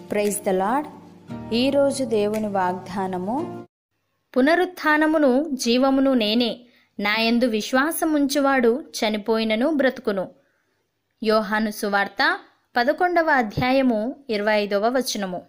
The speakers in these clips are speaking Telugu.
ప్రైజ్ ద లాడ్ ఈరోజు దేవుని వాగ్దానము పునరుత్థానమును జీవమును నేనే నాయందు విశ్వాసముంచువాడు చనిపోయినను బ్రతుకును యోహాను సువార్త పదకొండవ అధ్యాయము ఇరవై ఐదవ వచనము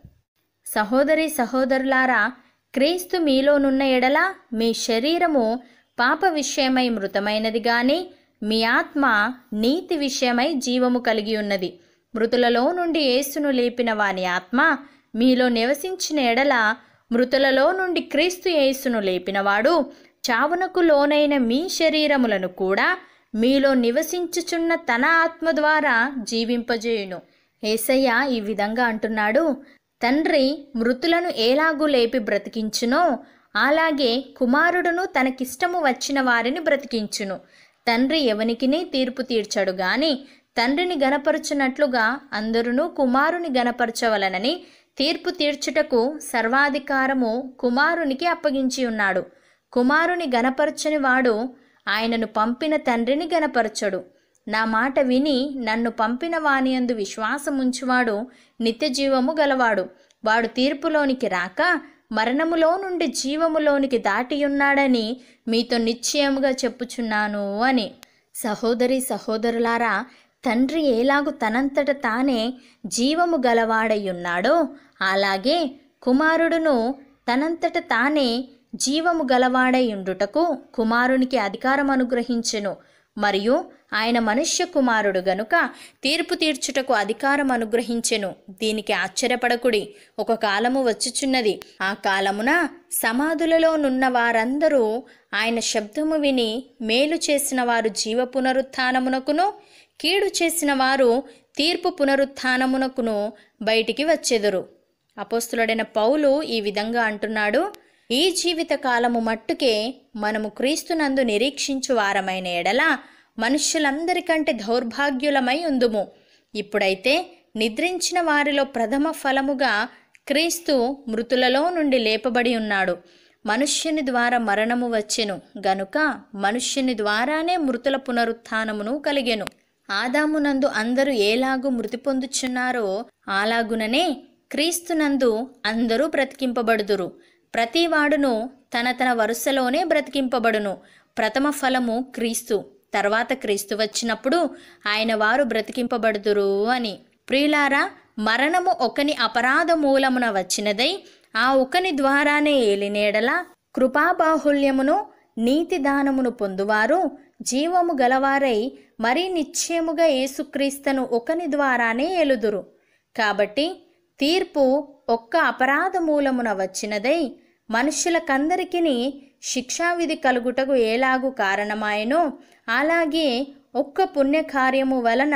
సహోదరి సహోదరులారా క్రీస్తు మీలోనున్న ఎడల మీ శరీరము పాప విషయమై మృతమైనది గాని మీ ఆత్మ నీతి విషయమై జీవము కలిగి ఉన్నది మృతులలో నుండి యేసును లేపిన వాని ఆత్మ మీలో నివసించిన ఎడల మృతులలో నుండి క్రీస్తు యేసును లేపినవాడు చావునకు లోనైన మీ శరీరములను కూడా మీలో నివసించుచున్న తన ఆత్మ ద్వారా జీవింపజేయును ఏసయ్య ఈ విధంగా అంటున్నాడు తండ్రి మృతులను ఏలాగూ లేపి బ్రతికించునో అలాగే కుమారుడును తనకిష్టము వచ్చిన వారిని బ్రతికించును తండ్రి ఎవనికిని తీర్పు తీర్చడు గాని తండ్రిని గనపరచునట్లుగా అందరును కుమారుని గనపరచవలనని తీర్పు తీర్చుటకు సర్వాధికారము కుమారునికి అప్పగించి ఉన్నాడు కుమారుని గనపరచని వాడు ఆయనను పంపిన తండ్రిని గనపరచడు నా మాట విని నన్ను పంపిన వానియందు విశ్వాసముంచువాడు నిత్య జీవము గలవాడు వాడు తీర్పులోనికి రాక మరణములో నుండి జీవములోనికి దాటియున్నాడని మీతో నిశ్చయముగా చెప్పుచున్నాను అని సహోదరి సహోదరులారా తండ్రి ఎలాగు తనంతట తానే జీవము గలవాడయ్యున్నాడో అలాగే కుమారుడును తనంతట తానే జీవము గలవాడై ఉండుటకు కుమారునికి అధికారం అనుగ్రహించెను మరియు ఆయన మనుష్య కుమారుడు గనుక తీర్పు తీర్చుటకు అధికారం అనుగ్రహించెను దీనికి ఆశ్చర్యపడకుడి ఒక కాలము వచ్చుచున్నది ఆ కాలమున సమాధులలో నున్న వారందరూ ఆయన శబ్దము విని మేలు చేసిన వారు జీవ పునరుత్థానమునకును కీడు చేసిన వారు తీర్పు పునరుత్థానమునకును బయటికి వచ్చెదరు అపోస్తులుడైన పౌలు ఈ విధంగా అంటున్నాడు ఈ జీవిత కాలము మట్టుకే మనము క్రీస్తునందు నిరీక్షించు వారమైన ఎడల మనుష్యులందరికంటే దౌర్భాగ్యులమై ఉందుము ఇప్పుడైతే నిద్రించిన వారిలో ప్రథమ ఫలముగా క్రీస్తు మృతులలో నుండి లేపబడి ఉన్నాడు మనుష్యుని ద్వారా మరణము వచ్చెను గనుక మనుష్యుని ద్వారానే మృతుల పునరుత్థానమును కలిగెను ఆదామునందు అందరూ ఏలాగు మృతి పొందుచున్నారో అలాగుననే క్రీస్తునందు అందరూ బ్రతికింపబడుదురు ప్రతివాడును తన తన వరుసలోనే బ్రతికింపబడును ప్రథమ ఫలము క్రీస్తు తర్వాత క్రీస్తు వచ్చినప్పుడు ఆయన వారు బ్రతికింపబడుదురు అని ప్రియులారా మరణము ఒకని అపరాధ మూలమున వచ్చినదై ఆ ఒకని ద్వారానే ఏలినేడల కృపాబాహుల్యమును నీతి దానమును పొందువారు జీవము గలవారై మరీ నిశ్చయముగా యేసుక్రీస్తును ఒకని ద్వారానే ఏలుదురు కాబట్టి తీర్పు ఒక్క అపరాధ మూలమున వచ్చినదై మనుష్యులకందరికీ శిక్షావిధి కలుగుటకు ఏలాగు కారణమాయనో అలాగే ఒక్క పుణ్యకార్యము వలన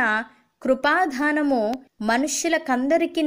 కృపాధానము మనుష్యులకందరికీ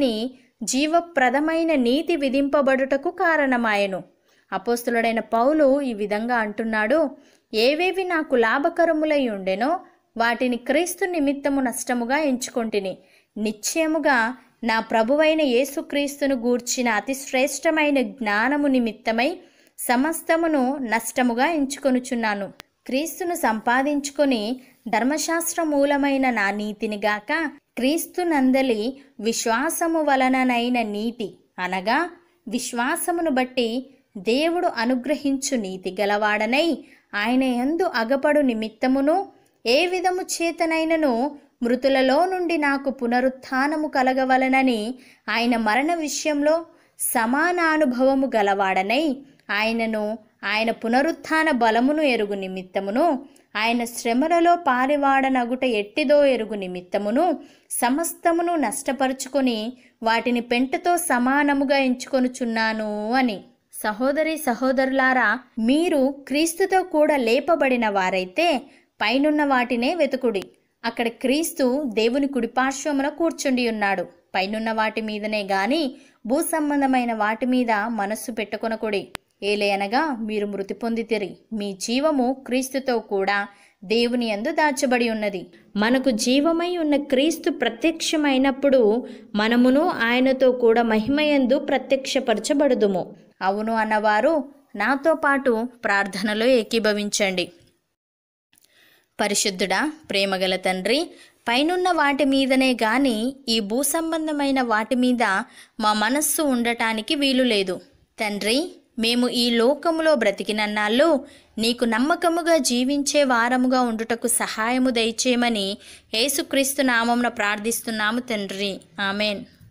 జీవప్రదమైన నీతి విధింపబడుటకు కారణమాయను అపోస్తులుడైన పౌలు ఈ విధంగా అంటున్నాడు ఏవేవి నాకు లాభకరములై ఉండెనో వాటిని క్రీస్తు నిమిత్తము నష్టముగా ఎంచుకొంటిని నిశ్చయముగా నా ప్రభువైన యేసుక్రీస్తును గూర్చిన అతి శ్రేష్టమైన జ్ఞానము నిమిత్తమై సమస్తమును నష్టముగా ఎంచుకొనుచున్నాను క్రీస్తును సంపాదించుకొని ధర్మశాస్త్ర మూలమైన నా నీతిని గాక క్రీస్తు నందలి విశ్వాసము వలననైన నీతి అనగా విశ్వాసమును బట్టి దేవుడు అనుగ్రహించు నీతి గలవాడనై ఆయన యందు అగపడు నిమిత్తమును ఏ విధము చేతనైనను మృతులలో నుండి నాకు పునరుత్థానము కలగవలనని ఆయన మరణ విషయంలో సమానానుభవము గలవాడనై ఆయనను ఆయన పునరుత్థాన బలమును ఎరుగు నిమిత్తమును ఆయన శ్రమలలో పారివాడనగుట ఎట్టిదో ఎరుగు నిమిత్తమును సమస్తమును నష్టపరుచుకొని వాటిని పెంటతో సమానముగా ఎంచుకొనుచున్నాను అని సహోదరి సహోదరులారా మీరు క్రీస్తుతో కూడా లేపబడిన వారైతే పైనున్న వాటినే వెతుకుడి అక్కడ క్రీస్తు దేవుని కుడిపార్శ్వమున కూర్చుండి ఉన్నాడు పైనున్న వాటి మీదనే గాని భూ సంబంధమైన వాటి మీద మనస్సు పెట్టుకొనకుడి ఏలయనగా మీరు మృతి పొందితిరి మీ జీవము క్రీస్తుతో కూడా దేవుని యందు దాచబడి ఉన్నది మనకు జీవమై ఉన్న క్రీస్తు ప్రత్యక్షమైనప్పుడు మనమును ఆయనతో కూడా మహిమయందు ప్రత్యక్షపరచబడుదుము అవును అన్నవారు నాతో పాటు ప్రార్థనలో ఏకీభవించండి పరిశుద్ధుడా ప్రేమగల తండ్రి పైనున్న వాటి మీదనే గాని ఈ భూసంబంధమైన వాటి మీద మా మనస్సు ఉండటానికి వీలు లేదు తండ్రి మేము ఈ లోకములో బ్రతికినన్నాళ్ళు నీకు నమ్మకముగా జీవించే వారముగా ఉండుటకు సహాయము దయచేయమని యేసుక్రీస్తు నామమున ప్రార్థిస్తున్నాము తండ్రి ఆమెన్